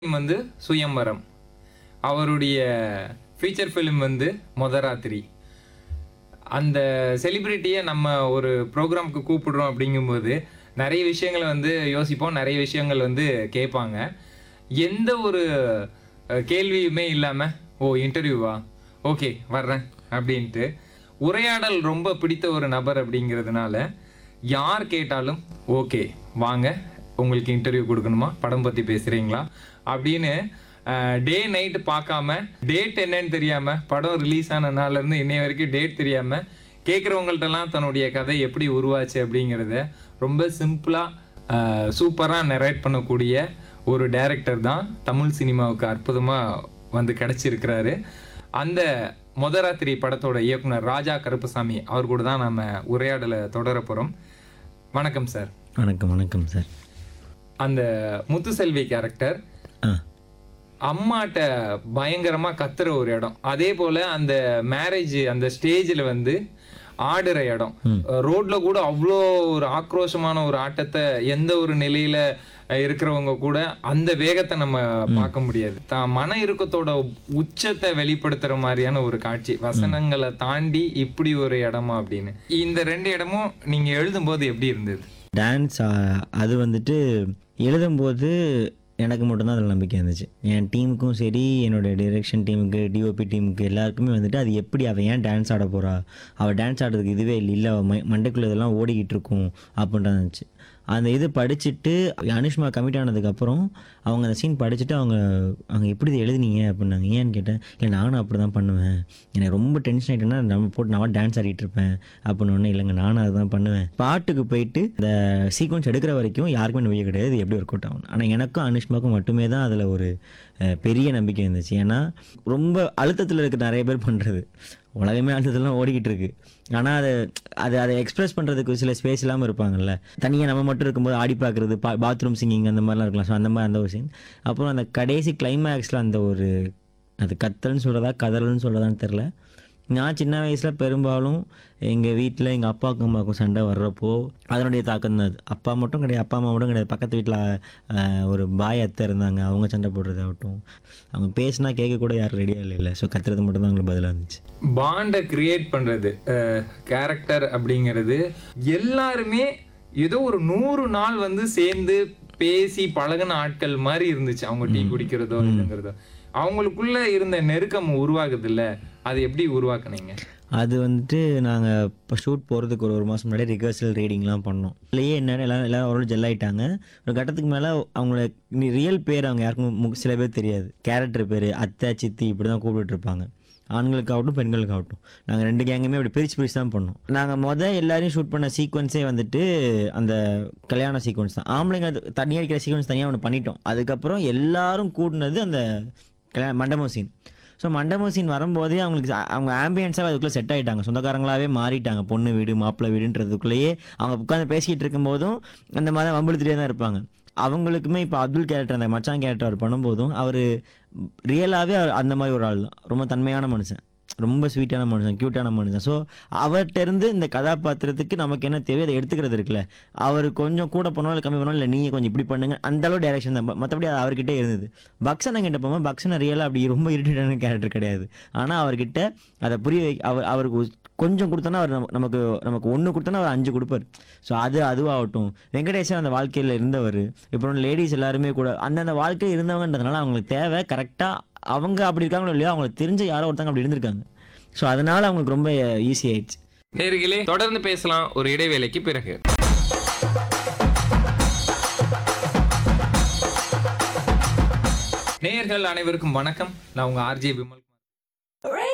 வந்து சுயம்பரம் அவருடைய feature film வந்து மொதராத்திரி அந்த செலிபிரிட்டியை நம்ம ஒரு ப்ரோக்ராம்க்கு கூப்பிடுறோம் அப்படிங்கும்போது நிறைய விஷயங்களை வந்து யோசிப்போம் நிறைய விஷயங்கள் வந்து கேட்பாங்க எந்த ஒரு அஹ், கேள்வியுமே இல்லாமல் ஓ இன்டர்வியூவா ஓகே வர்றேன் அப்படின்ட்டு உரையாடல் ரொம்ப பிடித்த ஒரு நபர் அப்படிங்கிறதுனால யார் கேட்டாலும் ஓகே வாங்க உங்களுக்கு இன்டர்வியூ கொடுக்கணுமா படம் பற்றி பேசுகிறீங்களா அப்படின்னு டே நைட்டு பார்க்காம டேட் என்னன்னு தெரியாம படம் ரிலீஸ் ஆன நாள்ல இருந்து இன்னைய வரைக்கும் டேட் தெரியாம கேட்குறவங்கள்ட்டலாம் தன்னுடைய கதை எப்படி உருவாச்சு அப்படிங்கிறத ரொம்ப சிம்பிளா சூப்பரா நெரேட் பண்ணக்கூடிய ஒரு டைரக்டர் தான் தமிழ் சினிமாவுக்கு அற்புதமா வந்து கிடைச்சிருக்கிறாரு அந்த மொதராத்திரி படத்தோட இயக்குனர் ராஜா கருப்பசாமி அவர் கூட தான் நம்ம உரையாடலை தொடர போறோம் வணக்கம் சார் வணக்கம் வணக்கம் சார் அந்த முத்துசெல்வி கேரக்டர் ஆ அம்மாட்ட பயங்கரமா கத்துற ஒரு இடம் அதே போல அந்த மேரேஜ் அந்த ஸ்டேஜ்ல வந்து ஆடுற இடம் ரோட்ல கூட அவ்வளோ ஒரு ஆக்ரோஷமான ஒரு ஆட்டத்தை எந்த ஒரு நிலையில அஹ், இருக்கிறவங்க கூட அந்த வேகத்தை நம்ம பார்க்க முடியாது தான் மன இறுக்கத்தோட உச்சத்தை வெளிப்படுத்துற மாதிரியான ஒரு காட்சி வசனங்களை தாண்டி இப்படி ஒரு இடமா அப்படின்னு இந்த ரெண்டு இடமும் நீங்க எழுதும்போது எப்படி இருந்தது டான்ஸ் அது வந்துட்டு எழுதும்போது எனக்கு மட்டும்தான் அதில் நம்பிக்கை இருந்துச்சு என் டீமுக்கும் சரி என்னோட டிரெக்ஷன் டீமுக்கு டிஓபி டீமுக்கு எல்லாருக்குமே வந்துட்டு அது எப்படி அவள் ஏன் டான்ஸ் ஆட போகிறா அவள் டான்ஸ் ஆடுறதுக்கு இதுவே இல்லை இல்லை அவள் மை மண்டைக்குள்ளே இதெல்லாம் ஓடிக்கிட்டு இருக்கும் அப்படின்றது இருந்துச்சு அந்த இது படிச்சுட்டு அனுஷ்மா கமிட் ஆனதுக்கப்புறம் அவங்க அந்த சீன் படிச்சுட்டு அவங்க அவங்க எப்படி இதை எழுதுனீங்க அப்படின்னாங்க ஏன்னு கேட்டேன் இல்லை நானும் அப்படி தான் பண்ணுவேன் எனக்கு ரொம்ப டென்ஷன் ஆகிட்டேன்னா நம்ம போட்டு நான் டான்ஸ் ஆடிட்டு இருப்பேன் அப்படின்னு ஒன்றும் இல்லைங்க நானும் அதுதான் பண்ணுவேன் பாட்டுக்கு போயிட்டு இந்த சீக்வன்ஸ் எடுக்கிற வரைக்கும் யாருக்குமே நம்பிக்கை கிடையாது இது எப்படி ஒர்க் அவுட் ஆகும் ஆனால் எனக்கும் அனுஷ்மாக்கும் மட்டுமே தான் அதில் ஒரு அஹ், பெரிய நம்பிக்கை இருந்துச்சு ஏன்னா ரொம்ப அழுத்தத்தில் இருக்க நிறைய பேர் பண்ணுறது உலகமே அழுத்தத்துலாம் ஓடிக்கிட்டு இருக்கு ஆனால் அதை அது அதை எக்ஸ்பிரஸ் பண்ணுறதுக்கு சில ஸ்பேஸ் இல்லாமல் இருப்பாங்கல்ல தனியாக நம்ம மட்டும் இருக்கும்போது ஆடி பார்க்குறது பா பாத்ரூம் சிங்கிங் அந்த மாதிரிலாம் இருக்கலாம் ஸோ அந்த மாதிரி அந்த ஒரு சீன் அப்புறம் அந்த கடைசி கிளைமேக்ஸில் அந்த ஒரு அது கத்தல்னு சொல்கிறதா கதறல்னு சொல்கிறதான்னு தெரில நான் சின்ன வயசில் பெரும்பாலும் எங்கள் வீட்டில் எங்கள் அப்பாவுக்கும் அம்மாவுக்கும் சண்டை வர்றப்போ அதனுடைய தாக்கம் தான் அது அப்பா மட்டும் கிடையாது அப்பா அம்மா மட்டும் கிடையாது பக்கத்து வீட்டில் ஒரு பாய் அத்தை இருந்தாங்க அவங்க சண்டை போடுறதாகட்டும் அவங்க பேசினா கேட்க கூட யாரும் ரெடியாக இல்லை இல்லை ஸோ கத்துறது மட்டும் தான் அவங்களுக்கு பதிலாக இருந்துச்சு பாண்டை கிரியேட் பண்றது கேரக்டர் அப்படிங்கிறது எல்லாருமே ஏதோ ஒரு நூறு நாள் வந்து சேர்ந்து பேசி பழகுன ஆட்கள் மாதிரி இருந்துச்சு அவங்க டீ குடிக்கிறதோ இதுங்கிறதோ அவங்களுக்குள்ள இருந்த நெருக்கம் உருவாகுது இல்ல அது எப்படி உருவாக்குனீங்க அது வந்துட்டு நாங்கள் இப்போ ஷூட் போகிறதுக்கு ஒரு ஒரு மாதம் முன்னாடி ரிஹர்சல் ரீடிங்லாம் பண்ணோம் இல்லையே என்னென்னு எல்லாம் எல்லாம் ஒரு ஜெல் ஆயிட்டாங்க ஒரு கட்டத்துக்கு மேலே அவங்கள ரியல் பேர் அவங்க யாருக்கும் மு- சில பேர் தெரியாது கேரக்டர் பேர் அத்தை சித்தி இப்படி தான் கூப்பிட்டு இருப்பாங்க ஆண்களுக்காகட்டும் பெண்களுக்காகட்டும் நாங்கள் ரெண்டு கேங்குமே அப்படி பிரித்து பிரித்து தான் பண்ணோம் நாங்கள் மொதல் எல்லாரையும் ஷூட் பண்ண சீக்வன்ஸே வந்துட்டு அந்த கல்யாண சீக்வன்ஸ் தான் ஆம்பளைங்க தனியாக இருக்கிற சீக்வன்ஸ் தனியாக ஒன்று பண்ணிட்டோம் அதுக்கப்புறம் எல்லாரும் கூடினது அந்த கல்யாண மண்டபம் சீன் ஸோ மண்டபம் சீன் வரும்போதே அவங்களுக்கு ச- அவங்க ஆம்பியன்ஸாக அதுக்குள்ளே செட் ஆகிட்டாங்க சொந்தக்காரங்களாவே மாறிட்டாங்க பொண்ணு வீடு மாப்பிள்ளை வீடுன்றதுக்குள்ளேயே அவங்க உட்காந்து பேசிக்கிட்டு இருக்கும்போதும் அந்த மாதிரி வம்பிழுத்துட்டே தான் இருப்பாங்க அவங்களுக்குமே இப்போ அப்துல் கேரக்டர் அந்த மச்சான் கேரக்டர் அவர் பண்ணும்போதும் அவர் ரியலாகவே அந்த மாதிரி ஒரு ஆள் தான் ரொம்ப தன்மையான மனுஷன் ரொம்ப ஸ்வீட்டான மனுஷன் க்யூட்டான மனுஷன் ஸோ அவர்கிட்ட இருந்து இந்த கதாபாத்திரத்துக்கு நமக்கு என்ன தேவையோ அதை எடுத்துக்கிறது இருக்குல்ல அவர் கொஞ்சம் கூட பண்ணாலும் கம்மி பண்ணாலும் இல்லை நீங்கள் கொஞ்சம் இப்படி பண்ணுங்க அந்த அளவு டைரக்ஷன் தான் மற்றபடி அது அவர்கிட்டே இருந்தது பக்ஸனை கிட்ட போகும்போது பக்ஸனை ரியலாக அப்படி ரொம்ப இரிட்டேட்டான கேரக்டர் கிடையாது ஆனால் அவர்கிட்ட அதை புரிய வை அவர் அவருக்கு ஒரு கொஞ்சம் கொடுத்தோன்னா அவர் நமக்கு- நமக்கு நமக்கு ஒன்று கொடுத்தோன்னா அவர் அஞ்சு கொடுப்பார் ஸோ அது அதுவாகட்டும் வெங்கடேசன் அந்த வாழ்க்கையில் இருந்தவர் இப்போ லேடிஸ் எல்லாருமே கூட அந்தந்த வாழ்க்கையில் இருந்தவங்கன்றதுனால அவங்களுக்கு தேவை கரெக்டாக அவங்க அப்படி இருக்காங்களோ இல்லையோ அவங்களுக்கு தெரிஞ்ச யாரோ ஒருத்தங்க அப்படி இருந்திருக்காங்க ஸோ அதனால அவங்களுக்கு ரொம்ப ஈஸி ஆயிடுச்சு நேர்களே தொடர்ந்து பேசலாம் ஒரு இடைவேளைக்கு பிறகு நேயர்கள் அனைவருக்கும் வணக்கம் நான் உங்க ஆர்ஜே விமல்